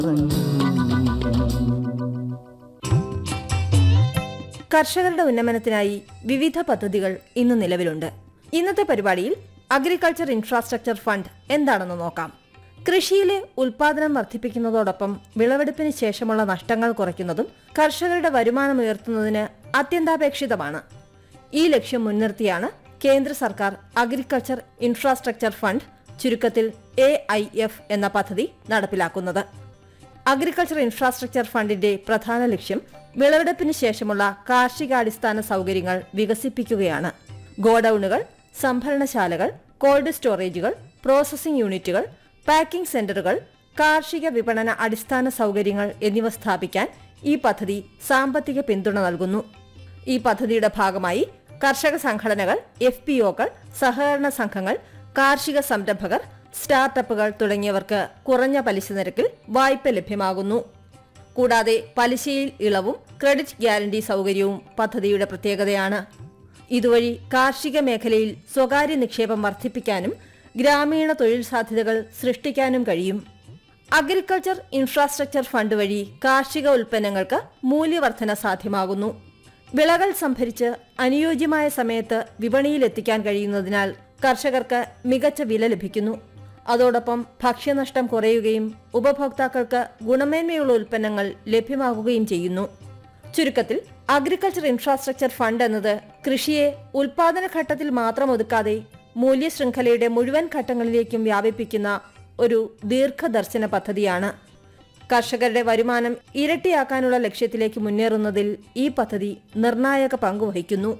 കർഷകരുടെ ഉന്നമനത്തിനായി വിവിധ പദ്ധതികൾ ഇന്ന് നിലവിലുണ്ട് ഇന്നത്തെ പരിപാടിയിൽ അഗ്രികൾച്ചർ ഇൻഫ്രാസ്ട്രക്ചർ ഫണ്ട് എന്താണെന്ന് നോക്കാം കൃഷിയിലെ ഉൽപാദനം വർദ്ധിപ്പിക്കുന്നതോടൊപ്പം വിളവെടുപ്പിന് ശേഷമുള്ള നഷ്ടങ്ങൾ കുറയ്ക്കുന്നതും കർഷകരുടെ വരുമാനം ഉയർത്തുന്നതിന് അത്യന്താപേക്ഷിതമാണ് ഈ ലക്ഷ്യം മുൻനിർത്തിയാണ് കേന്ദ്ര സർക്കാർ അഗ്രികൾച്ചർ ഇൻഫ്രാസ്ട്രക്ചർ ഫണ്ട് ചുരുക്കത്തിൽ എ എന്ന പദ്ധതി നടപ്പിലാക്കുന്നത് അഗ്രികൾച്ചർ ഇൻഫ്രാസ്ട്രക്ചർ ഫണ്ടിന്റെ പ്രധാന ലക്ഷ്യം വിളവെടുപ്പിന് ശേഷമുള്ള കാർഷികാടിസ്ഥാന സൗകര്യങ്ങൾ വികസിപ്പിക്കുകയാണ് ഗോഡൌണുകൾ സംഭരണശാലകൾ കോൾഡ് സ്റ്റോറേജുകൾ പ്രോസസ്സിംഗ് യൂണിറ്റുകൾ പാക്കിംഗ് സെന്ററുകൾ കാർഷിക വിപണന അടിസ്ഥാന സൗകര്യങ്ങൾ എന്നിവ സ്ഥാപിക്കാൻ ഈ പദ്ധതി സാമ്പത്തിക പിന്തുണ നൽകുന്നു ഈ പദ്ധതിയുടെ ഭാഗമായി കർഷക സംഘടനകൾ എഫ് പി ഒകൾ സഹകരണ സംഘങ്ങൾ കാർഷിക സംരംഭകർ സ്റ്റാർട്ടപ്പുകൾ തുടങ്ങിയവർക്ക് കുറഞ്ഞ പലിശ നിരക്കിൽ വായ്പ ലഭ്യമാകുന്നു കൂടാതെ പലിശയിൽ ഇളവും ക്രെഡിറ്റ് ഗ്യാരണ്ടി സൗകര്യവും പദ്ധതിയുടെ പ്രത്യേകതയാണ് ഇതുവഴി കാർഷിക മേഖലയിൽ സ്വകാര്യ നിക്ഷേപം വർദ്ധിപ്പിക്കാനും ഗ്രാമീണ തൊഴിൽ സാധ്യതകൾ സൃഷ്ടിക്കാനും കഴിയും അഗ്രികൾച്ചർ ഇൻഫ്രാസ്ട്രക്ചർ ഫണ്ട് വഴി കാർഷിക ഉൽപ്പന്നങ്ങൾക്ക് മൂല്യവർധന സാധ്യമാകുന്നു വിളകൾ സംഭരിച്ച് അനുയോജ്യമായ സമയത്ത് വിപണിയിലെത്തിക്കാൻ കഴിയുന്നതിനാൽ കർഷകർക്ക് മികച്ച വില ലഭിക്കുന്നു അതോടൊപ്പം ഭക്ഷ്യനഷ്ടം കുറയുകയും ഉപഭോക്താക്കൾക്ക് ഗുണമേന്മയുള്ള ഉൽപ്പന്നങ്ങൾ ലഭ്യമാകുകയും ചെയ്യുന്നു ചുരുക്കത്തിൽ അഗ്രികൾച്ചർ ഇൻഫ്രാസ്ട്രക്ചർ ഫണ്ട് എന്നത് കൃഷിയെ ഉൽപാദന ഘട്ടത്തിൽ മാത്രം ഒതുക്കാതെ മൂല്യശൃംഖലയുടെ മുഴുവൻ ഘട്ടങ്ങളിലേക്കും വ്യാപിപ്പിക്കുന്ന ഒരു ദീർഘദർശന പദ്ധതിയാണ് കർഷകരുടെ വരുമാനം ഇരട്ടിയാക്കാനുള്ള ലക്ഷ്യത്തിലേക്ക് മുന്നേറുന്നതിൽ ഈ പദ്ധതി നിർണായക പങ്കുവഹിക്കുന്നു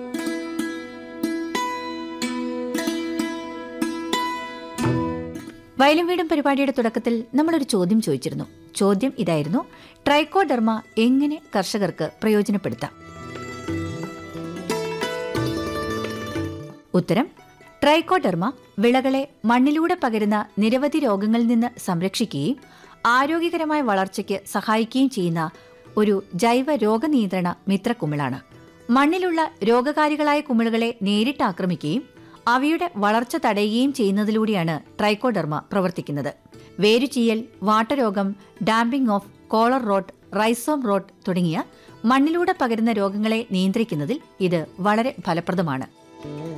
വയലും വീടും പരിപാടിയുടെ തുടക്കത്തിൽ നമ്മളൊരു ചോദ്യം ചോദിച്ചിരുന്നു ചോദ്യം ഇതായിരുന്നു ട്രൈക്കോഡെർമ എങ്ങനെ കർഷകർക്ക് പ്രയോജനപ്പെടുത്താം ഉത്തരം ട്രൈക്കോഡെർമ വിളകളെ മണ്ണിലൂടെ പകരുന്ന നിരവധി രോഗങ്ങളിൽ നിന്ന് സംരക്ഷിക്കുകയും ആരോഗ്യകരമായ വളർച്ചയ്ക്ക് സഹായിക്കുകയും ചെയ്യുന്ന ഒരു ജൈവ രോഗനിയന്ത്രണ മിത്രക്കുമിളാണ് മണ്ണിലുള്ള രോഗകാരികളായ കുമിളുകളെ നേരിട്ട് ആക്രമിക്കുകയും അവയുടെ വളർച്ച തടയുകയും ചെയ്യുന്നതിലൂടെയാണ് ട്രൈക്കോഡെർമ പ്രവർത്തിക്കുന്നത് വേരുചീയൽ വാട്ടരോഗം damping off collar rot rhizome rot തുടങ്ങിയ മണ്ണിലൂടെ പകരുന്ന രോഗങ്ങളെ നിയന്ത്രിക്കുന്നതിൽ ഇത് വളരെ ഫലപ്രദമാണ്